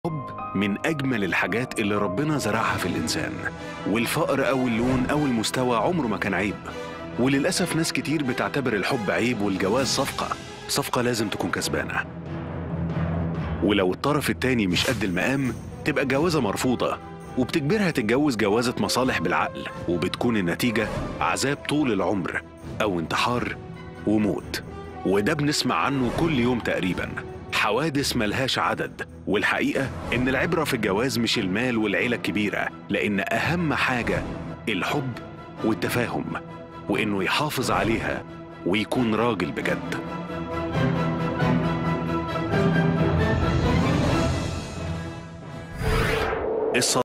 الحب من أجمل الحاجات اللي ربنا زرعها في الإنسان والفقر أو اللون أو المستوى عمره ما كان عيب وللأسف ناس كتير بتعتبر الحب عيب والجواز صفقة صفقة لازم تكون كسبانة ولو الطرف التاني مش قد المقام تبقى جوازة مرفوضة وبتجبرها تتجوز جوازة مصالح بالعقل وبتكون النتيجة عذاب طول العمر أو انتحار وموت وده بنسمع عنه كل يوم تقريبا حوادث ملهاش عدد والحقيقة إن العبرة في الجواز مش المال والعيلة الكبيرة لأن أهم حاجة الحب والتفاهم وإنه يحافظ عليها ويكون راجل بجد الص...